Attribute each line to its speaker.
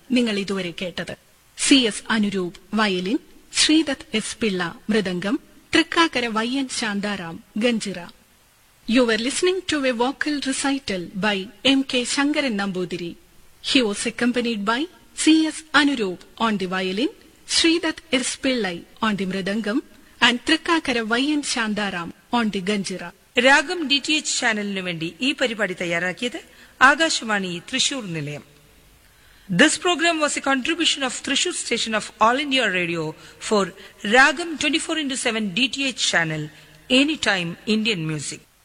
Speaker 1: നിങ്ങൾ ഇതുവരെ കേട്ടത് C S Anuroop violin Sreedath S Pillai mridangam Thrikkakara Y N Shantaram ganjira You were listening to a vocal recital by M. K. Shankaran Nambudiri. He was accompanied by C. S. Anurup on the violin, Sridath Irspillai on the mridangam, and Trikkakara Y. N. Shandaram on the ganjira.
Speaker 2: Ragam D T H ചാനലിനു വേണ്ടി ഈ പരിപാടി തയ്യാറാക്കിയത് ആകാശവാണി തൃശൂർ നിലയം this programme was a contribution of Thrissur station of All India Radio for Ragam twenty four into seven D T H channel any time Indian music